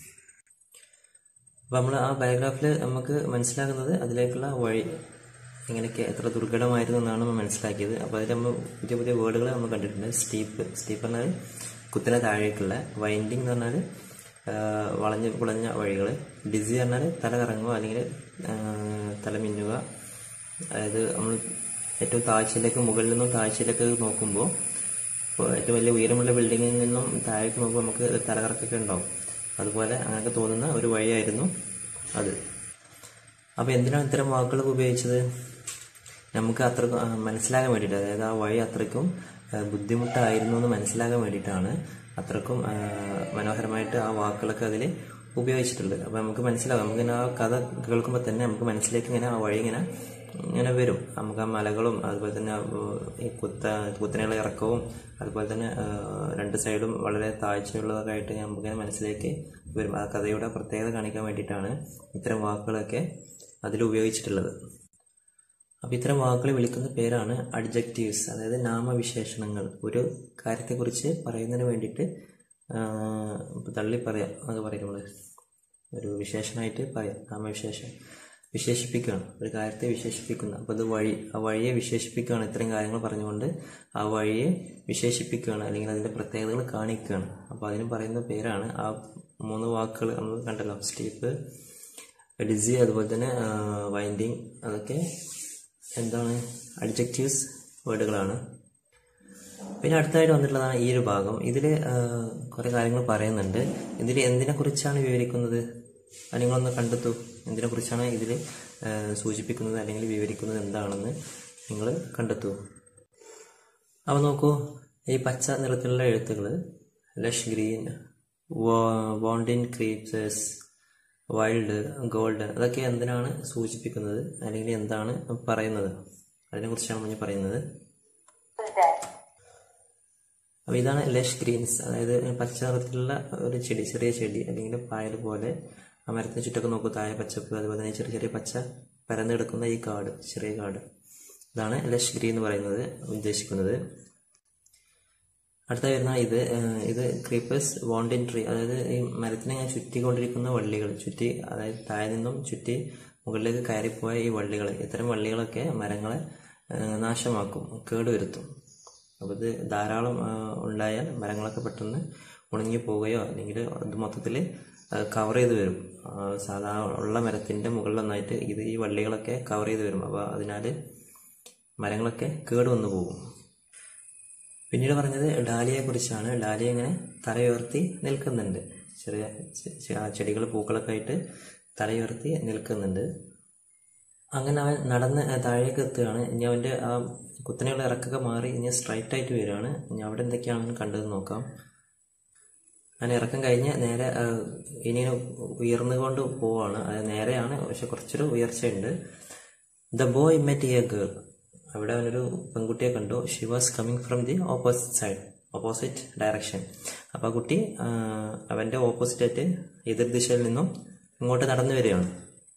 അപ്പോൾ നമ്മൾ ആ പാരഗ്രാഫിൽ നമുക്ക് മനസ്സിലാകുന്നത് അതിലേക്കുള്ള വഴി എങ്ങനെയൊക്കെ എത്ര ദുർഘടമായിരുന്നു എന്നാണ് നമ്മൾ മനസ്സിലാക്കിയത് അപ്പോൾ അതിൽ നമ്മൾ പുതിയ പുതിയ വേർഡുകൾ നമ്മൾ കണ്ടിട്ടുണ്ട് സ്റ്റീപ്പ് സ്റ്റീപ്പ് പറഞ്ഞാൽ കുത്തിനെ താഴേക്കുള്ള വൈൻഡിങ് എന്ന് പറഞ്ഞാൽ ആ, വളഞ്ഞ് പുളഞ്ഞ വഴികൾ ഡിസി പറഞ്ഞാൽ തല കറങ്ങുക അല്ലെങ്കിൽ ആ, തല മിന്നുക അതായത് നമ്മൾ ഏറ്റവും താഴ്ചയിലേക്ക് മുകളിൽ നിന്നും താഴ്ചയിലേക്ക് നോക്കുമ്പോൾ ഇപ്പോൾ ഏറ്റവും വലിയ ഉയരമുള്ള ബിൽഡിങ്ങിൽ നിന്നും താഴേക്ക് നോക്കുമ്പോൾ നമുക്ക് തലകറക്കൊക്കെ ഉണ്ടാവും അതുപോലെ അങ്ങനെയൊക്കെ തോന്നുന്ന ഒരു വഴിയായിരുന്നു അത് അപ്പോൾ എന്തിനാണ് ഇത്തരം വാക്കുകൾ ഉപയോഗിച്ചത് നമുക്ക് അത്ര മനസ്സിലാകാൻ വേണ്ടിയിട്ട് അതായത് ആ വഴി അത്രയ്ക്കും ആ, ബുദ്ധിമുട്ടായിരുന്നു എന്ന് മനസ്സിലാകാൻ വേണ്ടിയിട്ടാണ് അത്രക്കും ആ, മനോഹരമായിട്ട് ആ വാക്കുകളൊക്കെ അതിൽ ഉപയോഗിച്ചിട്ടുള്ളത് അപ്പോൾ നമുക്ക് മനസ്സിലാവും നമുക്കിങ്ങനെ ആ കഥ കേൾക്കുമ്പോൾ തന്നെ നമുക്ക് മനസ്സിലേക്ക് ഇങ്ങനെ ആ വഴി ഇങ്ങനെ ഇങ്ങനെ വരും നമുക്ക് ആ മലകളും അതുപോലെ തന്നെ ആ, ഈ കുത്ത കുത്തനെയുള്ള ഇറക്കവും അതുപോലെ തന്നെ ആ, രണ്ട് സൈഡും വളരെ താഴ്ചയുള്ളതൊക്കെ ആയിട്ട് നമുക്കിങ്ങനെ മനസ്സിലേക്ക് വരും ആ കഥയുടെ പ്രത്യേകത കാണിക്കാൻ വേണ്ടിയിട്ടാണ് ഇത്തരം വാക്കുകളൊക്കെ അതിൽ ഉപയോഗിച്ചിട്ടുള്ളത് അപ്പോൾ ഇത്തരം വാക്കുകൾ വിളിക്കുന്ന പേരാണ് അഡ്ജക്റ്റീവ്സ് അതായത് നാമവിശേഷണങ്ങൾ ഒരു കാര്യത്തെക്കുറിച്ച് പറയുന്നതിന് വേണ്ടിയിട്ട് ഇപ്പോൾ തള്ളി പറയാം അത് പറയും നമ്മൾ ഒരു വിശേഷണമായിട്ട് പറയാം നാമവിശേഷം വിശേഷിപ്പിക്കുകയാണ് ഒരു കാര്യത്തെ വിശേഷിപ്പിക്കുന്ന അപ്പോൾ അത് വഴി ആ വഴിയെ വിശേഷിപ്പിക്കുകയാണ് ഇത്രയും കാര്യങ്ങൾ പറഞ്ഞുകൊണ്ട് ആ വഴിയെ വിശേഷിപ്പിക്കുകയാണ് അല്ലെങ്കിൽ അതിൻ്റെ പ്രത്യേകതകൾ കാണിക്കുകയാണ് അപ്പോൾ അതിന് പറയുന്ന പേരാണ് ആ മൂന്ന് വാക്കുകൾ നമ്മൾ കണ്ടല്ലോ സ്റ്റീപ്പ് ഡിസി അതുപോലെ തന്നെ വൈൻഡിങ് അതൊക്കെ എന്താണ് അഡ്ജക്റ്റീവ്സ് വേർഡുകളാണ് പിന്നെ അടുത്തായിട്ട് വന്നിട്ടുള്ളതാണ് ഈ ഒരു ഭാഗം ഇതിൽ കുറേ കാര്യങ്ങൾ പറയുന്നുണ്ട് ഇതിൽ എന്തിനെ കുറിച്ചാണ് വിവരിക്കുന്നത് അത് നിങ്ങളൊന്ന് കണ്ടെത്തൂ എന്തിനെ കുറിച്ചാണ് ഇതിൽ സൂചിപ്പിക്കുന്നത് അല്ലെങ്കിൽ വിവരിക്കുന്നത് എന്താണെന്ന് നിങ്ങൾ കണ്ടെത്തൂ അപ്പോൾ നോക്കൂ ഈ പച്ച നിറത്തിലുള്ള എഴുത്തുകൾ lush green wanton creepers wild gold അതൊക്കെ എന്തിനാണ് സൂചിപ്പിക്കുന്നത് അല്ലെങ്കിൽ എന്താണ് പറയുന്നത് അതിനെക്കുറിച്ചാണ് മുന്നേ പറയുന്നത് അപ്പോൾ ഇതാണ് ലഷ് ഗ്രീൻസ് അതായത് പച്ച നിറത്തിലുള്ള ഒരു ചെടി ചെറിയ ചെടി അല്ലെങ്കിൽ പായൽ പോലെ ആ മരത്തിന് ചുറ്റൊക്കെ നോക്കൂ താഴെ പച്ചപ്പ് അതുപോലെ തന്നെ ചെറിയ ചെറിയ പച്ച പരന്ന് കിടക്കുന്ന ഈ കാട് ചെറിയ കാട് ഇതാണ് ലഷ് ഗ്രീൻ എന്ന് പറയുന്നത് ഉദ്ദേശിക്കുന്നത് അടുത്ത വരുന്ന ഇത് ഏഹ്, ഇത് ക്രീപ്പേഴ്സ് വോണ്ടിൻ ട്രീ അതായത് ഈ മരത്തിനെ ഞാൻ ചുറ്റിക്കൊണ്ടിരിക്കുന്ന വള്ളികൾ ചുറ്റി അതായത് താഴെ നിന്നും ചുറ്റി മുകളിലേക്ക് കയറിപ്പോയ ഈ വള്ളികൾ ഇത്തരം വള്ളികളൊക്കെ മരങ്ങളെ ആ, നാശമാക്കും കേടുവരുത്തും അപ്പോൾ ഇത് ധാരാളം ആ, ഉണ്ടായാൽ മരങ്ങളൊക്കെ പെട്ടെന്ന് ഉണങ്ങി പോവുകയോ അല്ലെങ്കിൽ ഇത് മൊത്തത്തിൽ കവർ ചെയ്ത് വരും ആ, സാധാരണ ഉള്ള മരത്തിൻ്റെ മുകളിൽ നന്നായിട്ട് ഇത് ഈ വള്ളികളൊക്കെ കവർ ചെയ്ത് വരും അപ്പോൾ അതിനാൽ മരങ്ങളൊക്കെ കേട് വന്നു പോകും പിന്നീട് പറഞ്ഞത് ഡാലിയെ കുറിച്ചാണ് ഡാലിയ ഇങ്ങനെ തലയുയർത്തി നിൽക്കുന്നുണ്ട് ചെറിയ ചെടികൾ പൂക്കളൊക്കെ ആയിട്ട് തലയുയർത്തി നിൽക്കുന്നുണ്ട് അങ്ങനെ അവൻ നടന്ന് താഴേക്ക് എത്തുകയാണ് ഇനി അവൻ്റെ ആ കുത്തനെയുള്ള ഇറക്കൊക്കെ മാറി ഇനി സ്ട്രൈറ്റ് ആയിട്ട് വരികയാണ് ഇനി അവിടെ എന്തൊക്കെയാണ് അവൻ കണ്ടത് നോക്കാം അങ്ങനെ ഇറക്കം കഴിഞ്ഞ് നേരെ ആ, ഇനി ഉയർന്നുകൊണ്ട് പോവാണ് അത് നേരെയാണ് പക്ഷെ കുറച്ചൊരു ഉയർച്ചയുണ്ട് the boy met a girl അവിടെ അവനൊരു പെൺകുട്ടിയെ കണ്ടു she was coming from the opposite side opposite direction അപ്പോൾ ആ കുട്ടി ആ, അവൻ്റെ ഓപ്പോസിറ്റായിട്ട് എതിർ ദിശയിൽ നിന്നും ഇങ്ങോട്ട് നടന്നു വരികയാണ്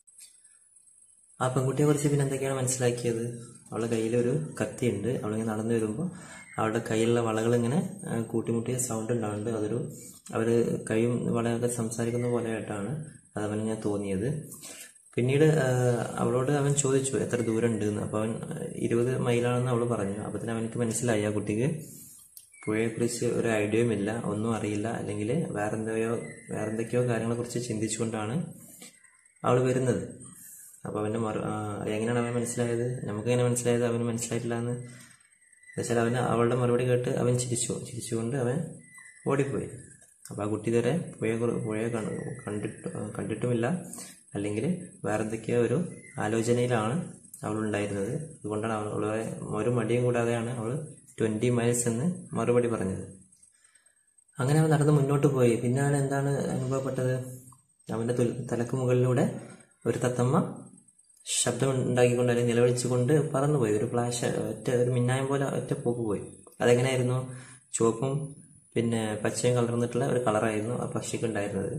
ആ പെൺകുട്ടിയെ കുറിച്ച് പിന്നെ എന്തൊക്കെയാണ് മനസ്സിലാക്കിയത് അവളുടെ കയ്യിലൊരു കത്തിയുണ്ട് അവളിങ്ങനെ നടന്നു വരുമ്പോൾ അവളുടെ കയ്യിലുള്ള വളകൾ ഇങ്ങനെ ആ, കൂട്ടിമുട്ടിയ സൗണ്ട് ഉണ്ടാവുന്നുണ്ട് അതൊരു അവർ കൈയും വളയൊക്കെ സംസാരിക്കുന്ന പോലെയായിട്ടാണ് അത് അവന് ഞാൻ തോന്നിയത് പിന്നീട് ആ, അവളോട് അവൻ ചോദിച്ചു എത്ര ദൂരം ഉണ്ട് എന്ന് അപ്പോൾ അവൻ ആ, ഇരുപത് മൈലാണെന്ന് അവൾ പറഞ്ഞു അപ്പോൾ തന്നെ അവനക്ക് മനസ്സിലായി ആ കുട്ടിക്ക് പുഴയെക്കുറിച്ച് ഒരു ഐഡിയയും ഇല്ല ഒന്നും അറിയില്ല അല്ലെങ്കിൽ വേറെന്തൊക്കെയോ വേറെന്തൊക്കെയോ കാര്യങ്ങളെക്കുറിച്ച് ചിന്തിച്ചുകൊണ്ടാണ് അവൾ വരുന്നത് അപ്പോൾ അവൻ്റെ മറു ആ, എങ്ങനെയാണ് അവൻ മനസ്സിലായത് നമുക്കെങ്ങനെ മനസ്സിലായത് അവന് മനസ്സിലായിട്ടില്ല എന്ന് എന്നുവെച്ചാൽ അവന് അവളുടെ മറുപടി കേട്ട് അവൻ ചിരിച്ചു ചിരിച്ചുകൊണ്ട് അവൻ ഓടിപ്പോയി അപ്പോൾ ആ കുട്ടി ഇതുവരെ പുഴയെ കുറി- പുഴയെ കണ്ട് കണ്ടിട്ട് കണ്ടിട്ടുമില്ല അല്ലെങ്കിൽ വേറെ എന്തൊക്കെയോ ഒരു ആലോചനയിലാണ് അവൾ ഉണ്ടായിരുന്നത് അതുകൊണ്ടാണ് അവൾ അവളെ ഒരു മടിയും കൂടാതെയാണ് അവൾ ട്വൻറ്റി മൈൽസ് എന്ന് മറുപടി പറഞ്ഞത് അങ്ങനെ അവൻ നടന്ന് മുന്നോട്ട് പോയി പിന്നെ അവൻ എന്താണ് അനുഭവപ്പെട്ടത് അവൻ്റെ തുൽ- തലക്ക് മുകളിലൂടെ ഒരു തത്തമ്മ ശബ്ദം ഉണ്ടാക്കിക്കൊണ്ട് അല്ലെങ്കിൽ നിലവിളിച്ചുകൊണ്ട് പറന്നുപോയി ഒരു ഫ്ലാഷ് ഒറ്റ ഒരു മിന്നായം പോലെ ഒറ്റ പോക്ക് പോയി അതെങ്ങനെയായിരുന്നു ചുവപ്പും പിന്നെ പച്ചയും കലർന്നിട്ടുള്ള ഒരു കളറായിരുന്നു ആ പക്ഷിക്ക് ഉണ്ടായിരുന്നത്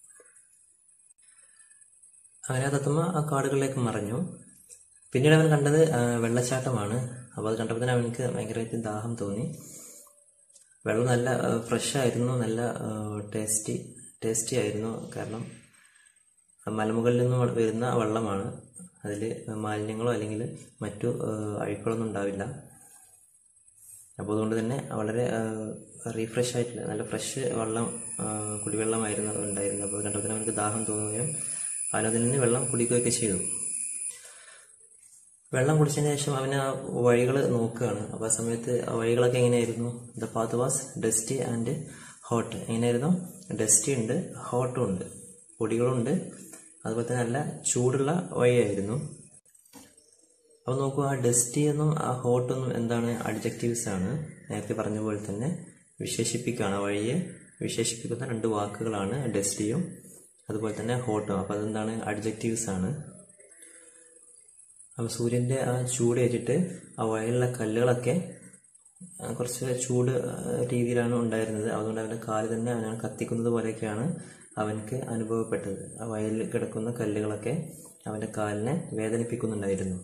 അങ്ങനെ ആ തത്തമ്മ ആ കാടുകളിലേക്ക് മറഞ്ഞു പിന്നീട് അവൻ കണ്ടത് ആ, വെള്ളച്ചാട്ടമാണ് അപ്പോൾ അത് കണ്ടപ്പോൾ തന്നെ അവനക്ക് ഭയങ്കരമായിട്ട് ദാഹം തോന്നി വെള്ളം നല്ല ഫ്രഷ് ആയിരുന്നു നല്ല ടേസ്റ്റി ടേസ്റ്റി ആയിരുന്നു കാരണം മലമുകളിൽ നിന്ന് വരുന്ന വെള്ളമാണ് അതിൽ മാലിന്യങ്ങളോ അല്ലെങ്കിൽ മറ്റു ആ, അഴുക്കുകളൊന്നും ഉണ്ടാവില്ല അപ്പോൾ അതുകൊണ്ട് തന്നെ വളരെ റീഫ്രഷ് ആയിട്ടുള്ള നല്ല ഫ്രഷ് വെള്ളം ആ, കുടിവെള്ളമായിരുന്നു ഉണ്ടായിരുന്നത് അപ്പോൾ കണ്ടപ്പോൾ തന്നെ അവനക്ക് ദാഹം തോന്നുകയും അവനതിൽ നിന്ന് വെള്ളം കുടിക്കുകയൊക്കെ ചെയ്തു വെള്ളം കുടിച്ചതിന് ശേഷം അവൻ ആ വഴികൾ നോക്കുകയാണ് അപ്പോൾ ആ സമയത്ത് ആ വഴികളൊക്കെ എങ്ങനെയായിരുന്നു the path was dusty and hot എങ്ങനെയായിരുന്നു ഡസ്റ്റി ഉണ്ട് ഹോട്ടും ഉണ്ട് പൊടികളുണ്ട് അതുപോലെ തന്നെ നല്ല ചൂടുള്ള വഴിയായിരുന്നു അപ്പോൾ നോക്കൂ ആ ഡസ്റ്റി എന്നും ആ ഹോട്ട് എന്നും എന്താണ് അഡ്ജക്റ്റീവ്സ് ആണ് നേരത്തെ പറഞ്ഞ പോലെ തന്നെ വിശേഷിപ്പിക്കുകയാണ് ആ വഴിയെ വിശേഷിപ്പിക്കുന്ന രണ്ട് വാക്കുകളാണ് ഡസ്റ്റിയും അതുപോലെ തന്നെ ഹോട്ടും അപ്പോൾ അതെന്താണ് അഡ്ജക്റ്റീവ്സ് ആണ് അപ്പോൾ സൂര്യൻ്റെ ആ ചൂട് ഏറ്റിട്ട് ആ വയലിലെ കല്ലുകളൊക്കെ ആ, കുറച്ച് ചൂട് ആ, രീതിയിലാണ് ഉണ്ടായിരുന്നത് അതുകൊണ്ട് അവൻ്റെ കാല് തന്നെ അവനാണ് കത്തിക്കുന്നത് പോലെയൊക്കെയാണ് അവനക്ക് അനുഭവപ്പെട്ടത് ആ വയലിൽ കിടക്കുന്ന കല്ലുകളൊക്കെ അവൻ്റെ കാലിനെ വേദനിപ്പിക്കുന്നുണ്ടായിരുന്നു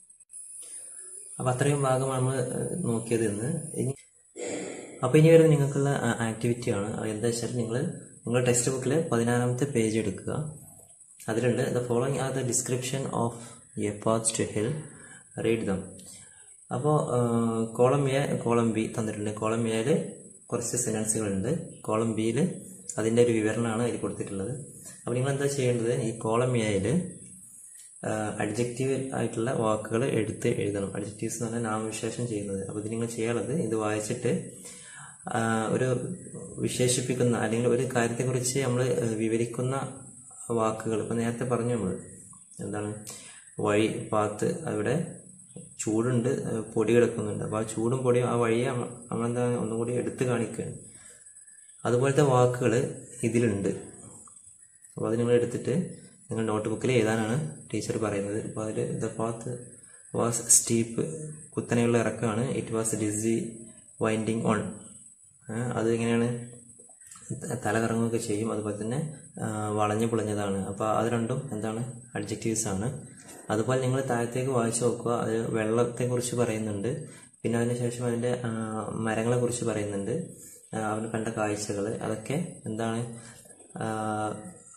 അപ്പോൾ അത്രയും ഭാഗമാണ് നമ്മൾ നോക്കിയത് ഇന്ന് ഇനി അപ്പോൾ ഇനി വരുന്നത് നിങ്ങൾക്കുള്ള ആക്ടിവിറ്റിയാണ് അത് എന്താ വെച്ചാൽ നിങ്ങൾ നിങ്ങൾ ടെക്സ്റ്റ് ബുക്കിൽ പതിനാറാമത്തെ പേജ് എടുക്കുക അതിലുണ്ട് the following are the description of a path to hill read them അപ്പോൾ കോളം എ കോളം ബി തന്നിട്ടുണ്ട് കോളം എയിൽ കുറച്ച് സെൻറ്റൻസുകളുണ്ട് കോളം ബിയിൽ അതിൻ്റെ ഒരു വിവരണമാണ് അതിൽ കൊടുത്തിട്ടുള്ളത് അപ്പോൾ നിങ്ങൾ എന്താ ചെയ്യേണ്ടത് ഈ കോളം എയിൽ അഡ്ജക്റ്റീവ് ആയിട്ടുള്ള വാക്കുകൾ എടുത്ത് എഴുതണം അഡ്ജക്റ്റീവ്സ് എന്ന് പറഞ്ഞാൽ നാമവിശേഷം ചെയ്യുന്നത് അപ്പോൾ ഇത് നിങ്ങൾ ചെയ്യാനുള്ളത് ഇത് വായിച്ചിട്ട് ആ, ഒരു വിശേഷിപ്പിക്കുന്ന അല്ലെങ്കിൽ ഒരു കാര്യത്തെക്കുറിച്ച് നമ്മൾ വിവരിക്കുന്ന വാക്കുകൾ ഇപ്പം നേരത്തെ പറഞ്ഞു നമ്മൾ എന്താണ് വഴി പാത്ത് അവിടെ ചൂടുണ്ട് ആ, പൊടി കിടക്കുന്നുണ്ട് അപ്പോൾ ആ ചൂടും പൊടിയും ആ വഴിയെ നമ്മ- നമ്മളെന്താ ഒന്നും കൂടി എടുത്ത് കാണിക്കുകയാണ് അതുപോലത്തെ വാക്കുകൾ ഇതിലുണ്ട് അപ്പോൾ അത് നിങ്ങൾ എടുത്തിട്ട് നിങ്ങൾ നോട്ട് ബുക്കിൽ എഴുതാനാണ് ടീച്ചർ പറയുന്നത് അപ്പോൾ അതിൽ ദ പാത്ത് വാസ് സ്റ്റീപ്പ് കുത്തനെയുള്ള ഇറക്കമാണ് it was dizzy winding on അത് എങ്ങനെയാണ് ത- തല കറങ്ങുകയൊക്കെ ചെയ്യും അതുപോലെ തന്നെ ആ, വളഞ്ഞു പൊളിഞ്ഞതാണ് അപ്പോൾ അത് രണ്ടും എന്താണ് അഡ്ജക്റ്റീവ്സ് ആണ് അതുപോലെ നിങ്ങൾ താഴത്തേക്ക് വായിച്ചു നോക്കുക അത് വെള്ളത്തെക്കുറിച്ച് പറയുന്നുണ്ട് പിന്നെ അതിന് ശേഷം അതിൻ്റെ ആ, മരങ്ങളെക്കുറിച്ച് പറയുന്നുണ്ട് ആ, അവന് കണ്ട കാഴ്ചകൾ അതൊക്കെ എന്താണ്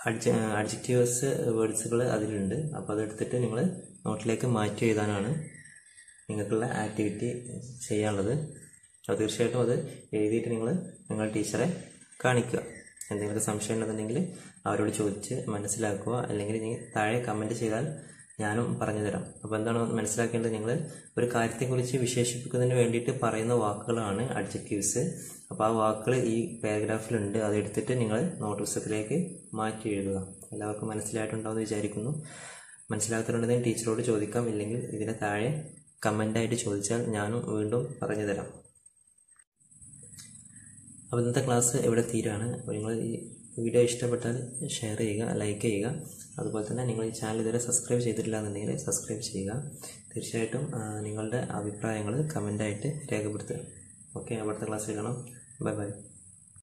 അഡ്ജ അഡ്ജക്റ്റീവ്സ് വേർഡ്സുകൾ അതിലുണ്ട് അപ്പോൾ അതെടുത്തിട്ട് നിങ്ങൾ നോട്ടിലേക്ക് മാറ്റി എഴുതാനാണ് നിങ്ങൾക്കുള്ള ആക്ടിവിറ്റി ചെയ്യാനുള്ളത് അപ്പോൾ തീർച്ചയായിട്ടും അത് എഴുതിയിട്ട് നിങ്ങൾ നിങ്ങളുടെ ടീച്ചറെ കാണിക്കുക എന്തെങ്കിലും സംശയം ഉണ്ടെന്നുണ്ടെങ്കിൽ അവരോട് ചോദിച്ച് മനസ്സിലാക്കുക അല്ലെങ്കിൽ നീ താഴെ കമൻറ്റ് ചെയ്താൽ ഞാനും പറഞ്ഞു തരാം അപ്പോൾ എന്താണ് മനസ്സിലാക്കേണ്ടത് നിങ്ങൾ ഒരു കാര്യത്തെക്കുറിച്ച് വിശേഷിപ്പിക്കുന്നതിന് വേണ്ടിയിട്ട് പറയുന്ന വാക്കുകളാണ് അഡ്ജക്റ്റീവ്സ് അപ്പോൾ ആ വാക്കുകൾ ഈ പാരഗ്രാഫിലുണ്ട് അത് എടുത്തിട്ട് നിങ്ങൾ നോട്ട് പുസ്തകത്തിലേക്ക് മാറ്റി എഴുതുക എല്ലാവർക്കും മനസ്സിലായിട്ടുണ്ടാവുമെന്ന് വിചാരിക്കുന്നു മനസ്സിലാക്കുന്നുണ്ടെങ്കിൽ ടീച്ചറോട് ചോദിക്കാം ഇല്ലെങ്കിൽ ഇതിന് താഴെ കമൻ്റായിട്ട് ചോദിച്ചാൽ ഞാനും വീണ്ടും പറഞ്ഞു തരാം അപ്പോൾ ഇന്നത്തെ ക്ലാസ് ഇവിടെ തീരാണ് അപ്പോൾ നിങ്ങൾ ഈ വീഡിയോ ഇഷ്ടപ്പെട്ടാൽ ഷെയർ ചെയ്യുക ലൈക്ക് ചെയ്യുക അതുപോലെ തന്നെ നിങ്ങൾ ഈ ചാനൽ ഇതുവരെ സബ്സ്ക്രൈബ് ചെയ്തിട്ടില്ല എന്നുണ്ടെങ്കിൽ സബ്സ്ക്രൈബ് ചെയ്യുക തീർച്ചയായിട്ടും ആ, നിങ്ങളുടെ അഭിപ്രായങ്ങൾ കമൻ്റായിട്ട് രേഖപ്പെടുത്തുക ഓക്കെ അടുത്ത ക്ലാസ്സിൽ കാണാം ബൈ ബൈ